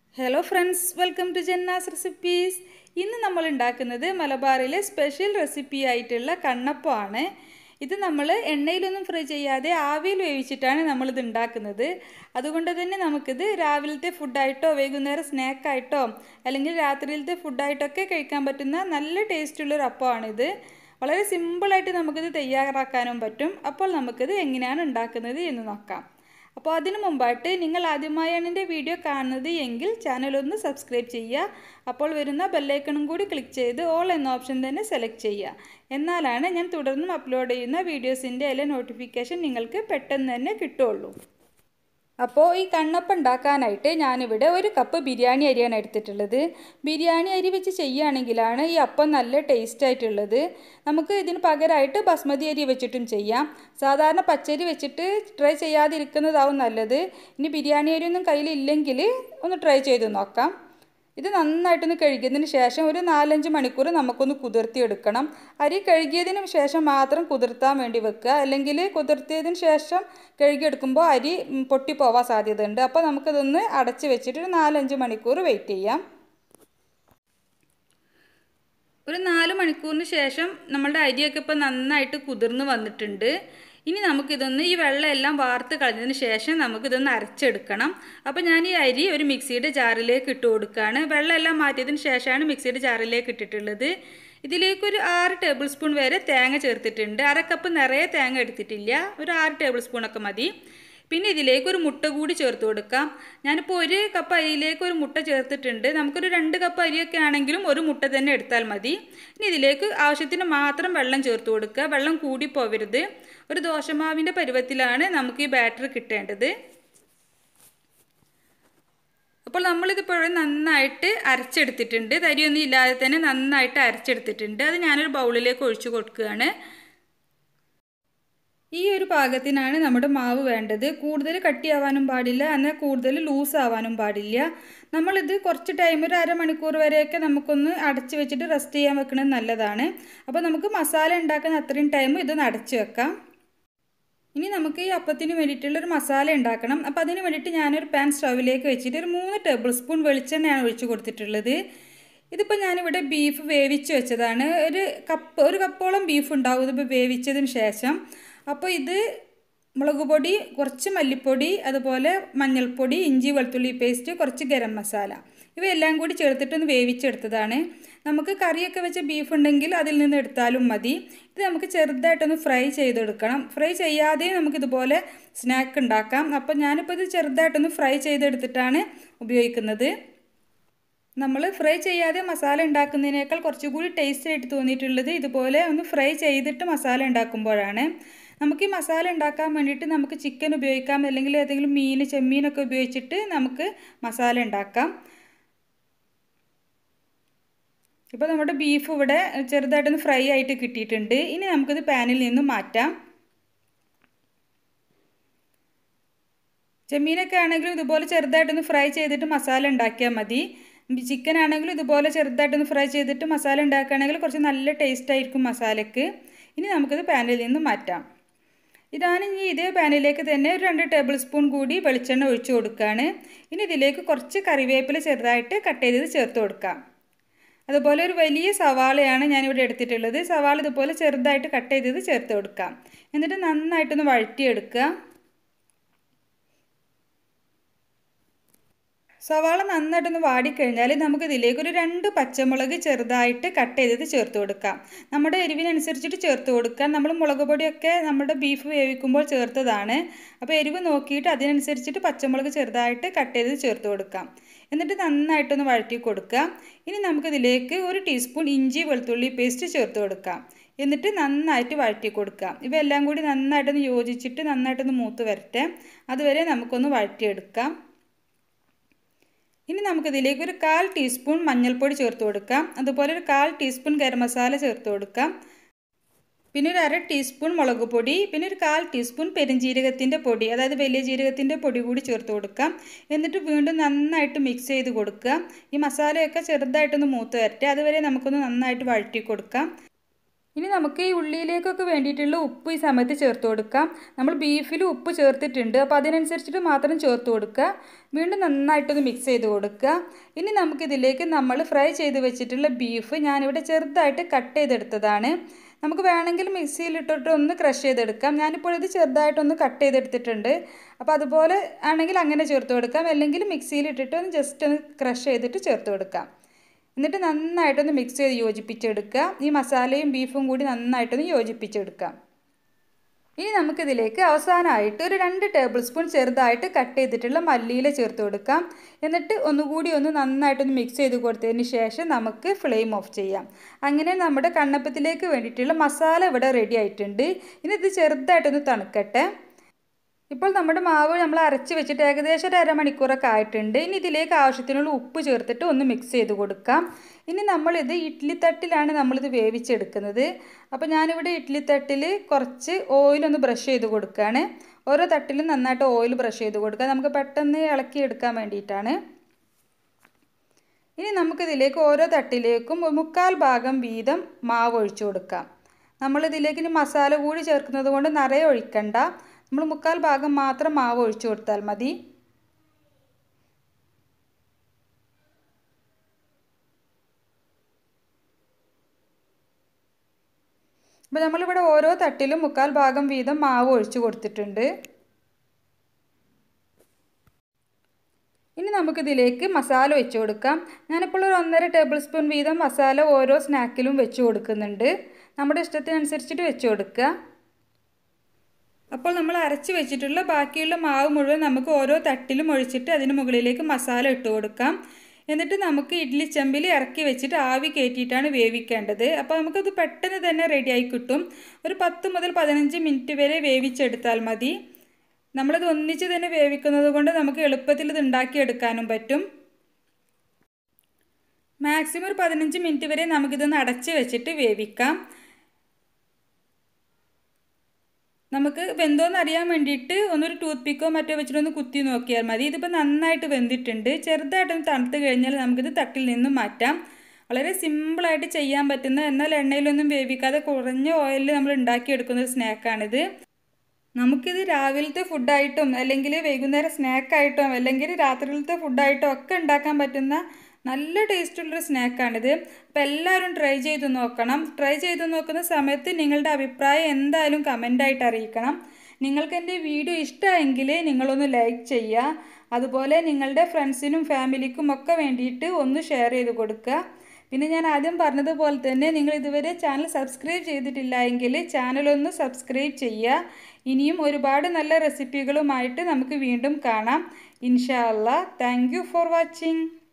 hello friends welcome to ജന്നാസ് recipes ഇന്ന് നമ്മൾ ഉണ്ടാക്കുന്നത് മലബാറിലെ സ്പെഷ്യൽ റെസിപ്പി ആയിട്ടുള്ള കണ്ണപ്പമാണ് ഇത് നമ്മൾ എണ്ണയിലൊന്നും ഫ്രൈ ചെയ്യാതെ ആവിയിൽ വേവിച്ചിട്ടാണ് നമ്മളിത് ഉണ്ടാക്കുന്നത് അതുകൊണ്ട് തന്നെ നമുക്കിത് രാവിലത്തെ ഫുഡായിട്ടോ വൈകുന്നേരം സ്നാക്കായിട്ടോ അല്ലെങ്കിൽ രാത്രിയിലത്തെ ഫുഡായിട്ടൊക്കെ കഴിക്കാൻ പറ്റുന്ന നല്ല ടേസ്റ്റുള്ളൊരു അപ്പമാണിത് വളരെ സിമ്പിളായിട്ട് നമുക്കിത് തയ്യാറാക്കാനും പറ്റും അപ്പോൾ നമുക്കിത് എങ്ങനെയാണ് ഉണ്ടാക്കുന്നത് എന്ന് നോക്കാം അപ്പോൾ അതിനു മുമ്പായിട്ട് നിങ്ങൾ ആദ്യമായാണ് എൻ്റെ വീഡിയോ കാണുന്നത് എങ്കിൽ ചാനൽ ഒന്ന് സബ്സ്ക്രൈബ് ചെയ്യുക അപ്പോൾ വരുന്ന ബെല്ലൈക്കണും കൂടി ക്ലിക്ക് ചെയ്ത് ഓൾ എന്ന ഓപ്ഷൻ തന്നെ സെലക്ട് ചെയ്യുക എന്നാലാണ് ഞാൻ തുടർന്നും അപ്ലോഡ് ചെയ്യുന്ന വീഡിയോസിൻ്റെ എല്ലാ നോട്ടിഫിക്കേഷൻ നിങ്ങൾക്ക് പെട്ടെന്ന് തന്നെ കിട്ടുള്ളൂ അപ്പോൾ ഈ കണ്ണപ്പം ഉണ്ടാക്കാനായിട്ട് ഞാനിവിടെ ഒരു കപ്പ് ബിരിയാണി അരിയാണ് എടുത്തിട്ടുള്ളത് ബിരിയാണി അരി വെച്ച് ചെയ്യുകയാണെങ്കിലാണ് ഈ അപ്പം നല്ല ടേസ്റ്റ് ആയിട്ടുള്ളത് നമുക്ക് ഇതിന് പകരമായിട്ട് ബസ്മതി അരി വെച്ചിട്ടും ചെയ്യാം സാധാരണ പച്ചരി വെച്ചിട്ട് ട്രൈ ചെയ്യാതിരിക്കുന്നതാവും നല്ലത് ഇനി ബിരിയാണി അരിയൊന്നും കയ്യിലില്ലെങ്കിൽ ഒന്ന് ട്രൈ ചെയ്ത് നോക്കാം ഇത് നന്നായിട്ടൊന്ന് കഴുകിയതിന് ശേഷം ഒരു നാലഞ്ച് മണിക്കൂർ നമുക്കൊന്ന് കുതിർത്തിയെടുക്കണം അരി കഴുകിയതിന് ശേഷം മാത്രം കുതിർത്താൻ വേണ്ടി വെക്കുക അല്ലെങ്കിൽ കുതിർത്തിയതിന് ശേഷം കഴുകിയെടുക്കുമ്പോൾ അരി പൊട്ടിപ്പോവാൻ സാധ്യതയുണ്ട് അപ്പോൾ നമുക്കിതൊന്ന് അടച്ച് വെച്ചിട്ട് ഒരു നാലഞ്ച് മണിക്കൂർ വെയിറ്റ് ചെയ്യാം ഒരു നാല് മണിക്കൂറിന് ശേഷം നമ്മളുടെ അരിയൊക്കെ ഇപ്പോൾ നന്നായിട്ട് കുതിർന്ന് വന്നിട്ടുണ്ട് ഇനി നമുക്കിതൊന്ന് ഈ വെള്ളമെല്ലാം വാർത്ത് കളഞ്ഞതിന് ശേഷം നമുക്കിതൊന്ന് അരച്ചെടുക്കണം അപ്പോൾ ഞാൻ ഈ അരി ഒരു മിക്സിയുടെ ജാറിലേക്ക് ഇട്ട് കൊടുക്കുകയാണ് വെള്ളമെല്ലാം മാറ്റിയതിന് ശേഷമാണ് മിക്സിയുടെ ജാറിലേക്ക് ഇട്ടിട്ടുള്ളത് ഇതിലേക്ക് ഒരു ആറ് ടേബിൾ സ്പൂൺ വരെ തേങ്ങ ചേർത്തിട്ടുണ്ട് അര കപ്പ് നിറയെ തേങ്ങ എടുത്തിട്ടില്ല ഒരു ആറ് ടേബിൾ സ്പൂണൊക്കെ മതി പിന്നെ ഇതിലേക്ക് ഒരു മുട്ട കൂടി ചേർത്ത് കൊടുക്കാം ഞാനിപ്പോൾ ഒരു കപ്പ് അരിയിലേക്ക് ഒരു മുട്ട ചേർത്തിട്ടുണ്ട് നമുക്കൊരു രണ്ട് കപ്പ് അരിയൊക്കെ ആണെങ്കിലും ഒരു മുട്ട തന്നെ എടുത്താൽ മതി ഇനി ഇതിലേക്ക് ആവശ്യത്തിന് മാത്രം വെള്ളം ചേർത്ത് കൊടുക്കുക വെള്ളം കൂടി പോവരുത് ഒരു ദോശമാവിൻ്റെ പരുവത്തിലാണ് നമുക്ക് ഈ ബാറ്റർ കിട്ടേണ്ടത് അപ്പോൾ നമ്മളിതിപ്പോൾ നന്നായിട്ട് അരച്ചെടുത്തിട്ടുണ്ട് തരിയൊന്നും ഇല്ലാതെ തന്നെ നന്നായിട്ട് അരച്ചെടുത്തിട്ടുണ്ട് അത് ഞാനൊരു ബൗളിലേക്ക് ഒഴിച്ചു കൊടുക്കുകയാണ് ഈ ഒരു പാകത്തിനാണ് നമ്മുടെ മാവ് വേണ്ടത് കൂടുതൽ കട്ടിയാവാനും പാടില്ല എന്നാൽ കൂടുതൽ ലൂസ് ആവാനും പാടില്ല നമ്മളിത് കുറച്ച് ടൈം ഒരു അരമണിക്കൂർ വരെയൊക്കെ നമുക്കൊന്ന് അടച്ച് വെച്ചിട്ട് റെസ്റ്റ് ചെയ്യാൻ വെക്കുന്നത് നല്ലതാണ് അപ്പോൾ നമുക്ക് മസാല ഉണ്ടാക്കുന്ന അത്രയും ടൈം ഇതൊന്ന് അടച്ച് വെക്കാം ഇനി നമുക്ക് ഈ അപ്പത്തിന് വേണ്ടിയിട്ടുള്ള ഒരു മസാല ഉണ്ടാക്കണം അപ്പോൾ അതിന് വേണ്ടിയിട്ട് ഞാനൊരു പാൻ സ്റ്റൗവിലേക്ക് വെച്ചിട്ട് ഒരു മൂന്ന് ടേബിൾ സ്പൂൺ വെളിച്ചെണ്ണയാണ് ഒഴിച്ച് കൊടുത്തിട്ടുള്ളത് ഇതിപ്പോൾ ഞാനിവിടെ ബീഫ് വേവിച്ച് വെച്ചതാണ് ഒരു കപ്പ് ഒരു കപ്പോളം ബീഫ് ഉണ്ടാവും ഇതിപ്പോൾ വേവിച്ചതിന് ശേഷം അപ്പോൾ ഇത് മുളക് പൊടി കുറച്ച് മല്ലിപ്പൊടി അതുപോലെ മഞ്ഞൾപ്പൊടി ഇഞ്ചി വെളുത്തുള്ളി പേസ്റ്റ് കുറച്ച് ഗരം മസാല ഇവയെല്ലാം കൂടി ചേർത്തിട്ടൊന്ന് വേവിച്ചെടുത്തതാണ് നമുക്ക് കറിയൊക്കെ വെച്ച ബീഫ് ഉണ്ടെങ്കിൽ അതിൽ നിന്ന് എടുത്താലും മതി ഇത് നമുക്ക് ചെറുതായിട്ടൊന്ന് ഫ്രൈ ചെയ്തെടുക്കണം ഫ്രൈ ചെയ്യാതെ നമുക്കിതുപോലെ സ്നാക്ക് ഉണ്ടാക്കാം അപ്പോൾ ഞാനിപ്പോൾ ഇത് ചെറുതായിട്ടൊന്ന് ഫ്രൈ ചെയ്തെടുത്തിട്ടാണ് ഉപയോഗിക്കുന്നത് നമ്മൾ ഫ്രൈ ചെയ്യാതെ മസാല ഉണ്ടാക്കുന്നതിനേക്കാൾ കുറച്ചുകൂടി ടേസ്റ്റ് ആയിട്ട് തോന്നിയിട്ടുള്ളത് ഇതുപോലെ ഒന്ന് ഫ്രൈ ചെയ്തിട്ട് മസാല ഉണ്ടാക്കുമ്പോഴാണ് നമുക്ക് ഈ മസാല ഉണ്ടാക്കാൻ വേണ്ടിയിട്ട് നമുക്ക് ചിക്കൻ ഉപയോഗിക്കാം അല്ലെങ്കിൽ ഏതെങ്കിലും മീൻ ചെമ്മീനൊക്കെ ഉപയോഗിച്ചിട്ട് നമുക്ക് മസാല ഉണ്ടാക്കാം ഇപ്പോൾ നമ്മുടെ ബീഫ് ഇവിടെ ചെറുതായിട്ടൊന്ന് ഫ്രൈ ആയിട്ട് കിട്ടിയിട്ടുണ്ട് ഇനി നമുക്കിത് പാനിൽ നിന്നും മാറ്റാം ചെമ്മീനൊക്കെ ആണെങ്കിലും ഇതുപോലെ ചെറുതായിട്ടൊന്ന് ഫ്രൈ ചെയ്തിട്ട് മസാല ഉണ്ടാക്കിയാൽ മതി ചിക്കൻ ആണെങ്കിലും ഇതുപോലെ ചെറുതായിട്ടൊന്ന് ഫ്രൈ ചെയ്തിട്ട് മസാല ഉണ്ടാക്കുകയാണെങ്കിൽ കുറച്ച് നല്ല ടേസ്റ്റ് ആയിരിക്കും മസാലയ്ക്ക് ഇനി നമുക്കിത് പാനിൽ നിന്ന് മാറ്റാം ഇതാണ് ഇനി ഇതേ പാനിലേക്ക് തന്നെ ഒരു രണ്ട് ടേബിൾ സ്പൂൺ കൂടി വെളിച്ചെണ്ണ ഒഴിച്ചു കൊടുക്കുകയാണ് ഇനി ഇതിലേക്ക് കുറച്ച് കറിവേപ്പില ചെറുതായിട്ട് കട്ട് ചെയ്തത് ചേർത്ത് കൊടുക്കാം അതുപോലെ ഒരു വലിയ സവാളയാണ് ഞാനിവിടെ എടുത്തിട്ടുള്ളത് സവാള ഇതുപോലെ ചെറുതായിട്ട് കട്ട് ചെയ്തത് ചേർത്ത് കൊടുക്കാം എന്നിട്ട് നന്നായിട്ടൊന്ന് വഴറ്റിയെടുക്കുക സവാള നന്നായിട്ടൊന്ന് വാടിക്കഴിഞ്ഞാൽ നമുക്ക് ഇതിലേക്ക് ഒരു രണ്ട് പച്ചമുളക് ചെറുതായിട്ട് കട്ട് ചെയ്തത് ചേർത്ത് കൊടുക്കാം നമ്മുടെ എരിവിനനുസരിച്ചിട്ട് ചേർത്ത് കൊടുക്കാം നമ്മൾ മുളക് പൊടിയൊക്കെ നമ്മുടെ ബീഫ് വേവിക്കുമ്പോൾ ചേർത്തതാണ് അപ്പോൾ എരിവ് നോക്കിയിട്ട് അതിനനുസരിച്ചിട്ട് പച്ചമുളക് ചെറുതായിട്ട് കട്ട് ചെയ്ത് ചേർത്ത് കൊടുക്കാം എന്നിട്ട് നന്നായിട്ടൊന്ന് വഴറ്റി കൊടുക്കുക ഇനി നമുക്കിതിലേക്ക് ഒരു ടീസ്പൂൺ ഇഞ്ചി വെളുത്തുള്ളി പേസ്റ്റ് ചേർത്ത് കൊടുക്കാം എന്നിട്ട് നന്നായിട്ട് വഴറ്റി കൊടുക്കാം ഇവയെല്ലാം കൂടി നന്നായിട്ടൊന്ന് യോജിച്ചിട്ട് നന്നായിട്ടൊന്ന് മൂത്ത് വരട്ടെ അതുവരെ നമുക്കൊന്ന് വഴറ്റിയെടുക്കാം ഇനി നമുക്കിതിലേക്ക് ഒരു കാൽ ടീസ്പൂൺ മഞ്ഞൾപ്പൊടി ചേർത്ത് കൊടുക്കാം അതുപോലെ ഒരു കാൽ ടീസ്പൂൺ ഗരം മസാല ചേർത്ത് കൊടുക്കാം പിന്നെ ഒരു അര ടീസ്പൂൺ മുളക് പൊടി പിന്നെ ഒരു കാൽ ടീസ്പൂൺ പെരുംജീരകത്തിൻ്റെ പൊടി അതായത് വലിയ ജീരകത്തിൻ്റെ പൊടി കൂടി ചേർത്ത് കൊടുക്കാം എന്നിട്ട് വീണ്ടും നന്നായിട്ട് മിക്സ് ചെയ്ത് കൊടുക്കുക ഈ മസാലയൊക്കെ ചെറുതായിട്ടൊന്ന് മൂത്ത് വരട്ടെ അതുവരെ നമുക്കൊന്ന് നന്നായിട്ട് വഴറ്റി കൊടുക്കാം ഇനി നമുക്ക് ഈ ഉള്ളിയിലേക്കൊക്കെ വേണ്ടിയിട്ടുള്ള ഉപ്പ് ഈ സമയത്ത് ചേർത്ത് കൊടുക്കാം നമ്മൾ ബീഫിൽ ഉപ്പ് ചേർത്തിട്ടുണ്ട് അപ്പോൾ അതിനനുസരിച്ചിട്ട് മാത്രം ചേർത്ത് കൊടുക്കുക വീണ്ടും നന്നായിട്ടൊന്ന് മിക്സ് ചെയ്ത് കൊടുക്കുക ഇനി നമുക്കിതിലേക്ക് നമ്മൾ ഫ്രൈ ചെയ്ത് വെച്ചിട്ടുള്ള ബീഫ് ഞാനിവിടെ ചെറുതായിട്ട് കട്ട് ചെയ്തെടുത്തതാണ് നമുക്ക് വേണമെങ്കിൽ മിക്സിയിലിട്ടിട്ട് ഒന്ന് ക്രഷ് ചെയ്തെടുക്കാം ഞാനിപ്പോൾ ഇത് ചെറുതായിട്ടൊന്ന് കട്ട് ചെയ്തെടുത്തിട്ടുണ്ട് അപ്പോൾ അതുപോലെ ആണെങ്കിൽ അങ്ങനെ ചേർത്ത് കൊടുക്കാം അല്ലെങ്കിൽ മിക്സിയിലിട്ടിട്ട് ഒന്ന് ജസ്റ്റ് ഒന്ന് ക്രഷ് ചെയ്തിട്ട് ചേർത്ത് കൊടുക്കാം എന്നിട്ട് നന്നായിട്ടൊന്ന് മിക്സ് ചെയ്ത് യോജിപ്പിച്ചെടുക്കുക ഈ മസാലയും ബീഫും കൂടി നന്നായിട്ടൊന്ന് യോജിപ്പിച്ചെടുക്കാം ഇനി നമുക്കിതിലേക്ക് അവസാനമായിട്ട് ഒരു രണ്ട് ടേബിൾ സ്പൂൺ ചെറുതായിട്ട് കട്ട് ചെയ്തിട്ടുള്ള മല്ലിയില ചേർത്ത് കൊടുക്കാം എന്നിട്ട് ഒന്നുകൂടി ഒന്ന് നന്നായിട്ടൊന്ന് മിക്സ് ചെയ്ത് കൊടുത്തതിന് ശേഷം നമുക്ക് ഫ്ലെയിം ഓഫ് ചെയ്യാം അങ്ങനെ നമ്മുടെ കണ്ണപ്പത്തിലേക്ക് വേണ്ടിയിട്ടുള്ള മസാല ഇവിടെ റെഡി ആയിട്ടുണ്ട് ഇനി ഇത് ചെറുതായിട്ടൊന്ന് തണുക്കട്ടെ ഇപ്പോൾ നമ്മുടെ മാവ് നമ്മൾ അരച്ച് വെച്ചിട്ട് ഏകദേശം ഒരു അരമണിക്കൂറൊക്കെ ആയിട്ടുണ്ട് ഇനി ഇതിലേക്ക് ആവശ്യത്തിനുള്ള ഉപ്പ് ചേർത്തിട്ട് ഒന്ന് മിക്സ് ചെയ്ത് കൊടുക്കാം ഇനി നമ്മളിത് ഇഡ്ഡലി തട്ടിലാണ് നമ്മളിത് വേവിച്ചെടുക്കുന്നത് അപ്പോൾ ഞാനിവിടെ ഇഡ്ഡലി തട്ടിൽ കുറച്ച് ഓയിലൊന്ന് ബ്രഷ് ചെയ്ത് കൊടുക്കുകയാണ് ഓരോ തട്ടിലും നന്നായിട്ട് ഓയിൽ ബ്രഷ് ചെയ്ത് കൊടുക്കുക നമുക്ക് പെട്ടെന്ന് ഇളക്കി എടുക്കാൻ വേണ്ടിയിട്ടാണ് ഇനി നമുക്കിതിലേക്ക് ഓരോ തട്ടിലേക്കും മുക്കാൽ ഭാഗം വീതം മാവ് ഒഴിച്ചു കൊടുക്കാം നമ്മളിതിലേക്ക് ഇനി മസാല കൂടി ചേർക്കുന്നത് കൊണ്ട് നിറയെ ഒഴിക്കണ്ട നമ്മൾ മുക്കാൽ ഭാഗം മാത്രം മാവ് ഒഴിച്ചു കൊടുത്താൽ മതി അപ്പോൾ നമ്മളിവിടെ ഓരോ തട്ടിലും മുക്കാൽ ഭാഗം വീതം മാവ് ഒഴിച്ചു കൊടുത്തിട്ടുണ്ട് ഇനി നമുക്കിതിലേക്ക് മസാല വെച്ച് കൊടുക്കാം ഞാനിപ്പോൾ ഒരു ഒന്നര ടേബിൾ സ്പൂൺ വീതം മസാല ഓരോ സ്നാക്കിലും വെച്ച് കൊടുക്കുന്നുണ്ട് നമ്മുടെ ഇഷ്ടത്തിനനുസരിച്ചിട്ട് വെച്ച് കൊടുക്കുക അപ്പോൾ നമ്മൾ അരച്ച് വെച്ചിട്ടുള്ള ബാക്കിയുള്ള മാവ് മുഴുവൻ നമുക്ക് ഓരോ തട്ടിലും ഒഴിച്ചിട്ട് അതിന് മുകളിലേക്ക് മസാല ഇട്ട് കൊടുക്കാം എന്നിട്ട് നമുക്ക് ഇഡ്ഡലി ചെമ്പിൽ ഇറക്കി വെച്ചിട്ട് ആവി കയറ്റിയിട്ടാണ് വേവിക്കേണ്ടത് അപ്പോൾ നമുക്കത് പെട്ടെന്ന് തന്നെ റെഡിയായി കിട്ടും ഒരു പത്ത് മുതൽ പതിനഞ്ച് മിനിറ്റ് വരെ വേവിച്ചെടുത്താൽ മതി നമ്മളിത് ഒന്നിച്ച് തന്നെ വേവിക്കുന്നത് കൊണ്ട് നമുക്ക് എളുപ്പത്തിൽ ഇത് ഉണ്ടാക്കിയെടുക്കാനും പറ്റും മാക്സിമം ഒരു പതിനഞ്ച് മിനിറ്റ് വരെ നമുക്കിതൊന്ന് അടച്ച് വെച്ചിട്ട് വേവിക്കാം നമുക്ക് വെന്തോന്ന് അറിയാൻ വേണ്ടിയിട്ട് ഒന്നൊരു ടൂത്ത് പിക്കോ മറ്റോ വെച്ചിട്ടൊന്ന് കുത്തി നോക്കിയാൽ മതി ഇതിപ്പോൾ നന്നായിട്ട് വെന്തിട്ടുണ്ട് ചെറുതായിട്ടൊന്ന് തണുത്ത് കഴിഞ്ഞാൽ നമുക്കിത് തട്ടിൽ നിന്നും മാറ്റാം വളരെ സിമ്പിളായിട്ട് ചെയ്യാൻ പറ്റുന്ന എന്നാൽ എണ്ണയിലൊന്നും വേവിക്കാതെ കുറഞ്ഞ ഓയിലിൽ നമ്മൾ ഉണ്ടാക്കിയെടുക്കുന്ന ഒരു സ്നാക്കാണിത് നമുക്കിത് രാവിലത്തെ ഫുഡായിട്ടും അല്ലെങ്കിൽ വൈകുന്നേരം സ്നാക്കായിട്ടും അല്ലെങ്കിൽ രാത്രിയിലത്തെ ഫുഡായിട്ടും ഒക്കെ ഉണ്ടാക്കാൻ പറ്റുന്ന നല്ല ടേസ്റ്റുള്ളൊരു സ്നാക്കാണിത് അപ്പോൾ എല്ലാവരും ട്രൈ ചെയ്ത് നോക്കണം ട്രൈ ചെയ്ത് നോക്കുന്ന സമയത്ത് നിങ്ങളുടെ അഭിപ്രായം എന്തായാലും കമൻ്റായിട്ട് അറിയിക്കണം നിങ്ങൾക്ക് എൻ്റെ വീഡിയോ ഇഷ്ടമായെങ്കിൽ നിങ്ങളൊന്ന് ലൈക്ക് ചെയ്യുക അതുപോലെ നിങ്ങളുടെ ഫ്രണ്ട്സിനും ഫാമിലിക്കും ഒക്കെ വേണ്ടിയിട്ട് ഒന്ന് ഷെയർ ചെയ്ത് കൊടുക്കുക പിന്നെ ഞാൻ ആദ്യം പറഞ്ഞതുപോലെ തന്നെ നിങ്ങൾ ഇതുവരെ ചാനൽ സബ്സ്ക്രൈബ് ചെയ്തിട്ടില്ല എങ്കിൽ ചാനലൊന്ന് സബ്സ്ക്രൈബ് ചെയ്യുക ഇനിയും ഒരുപാട് നല്ല റെസിപ്പികളുമായിട്ട് നമുക്ക് വീണ്ടും കാണാം ഇൻഷാ അല്ലാ താങ്ക് യു ഫോർ വാച്ചിങ്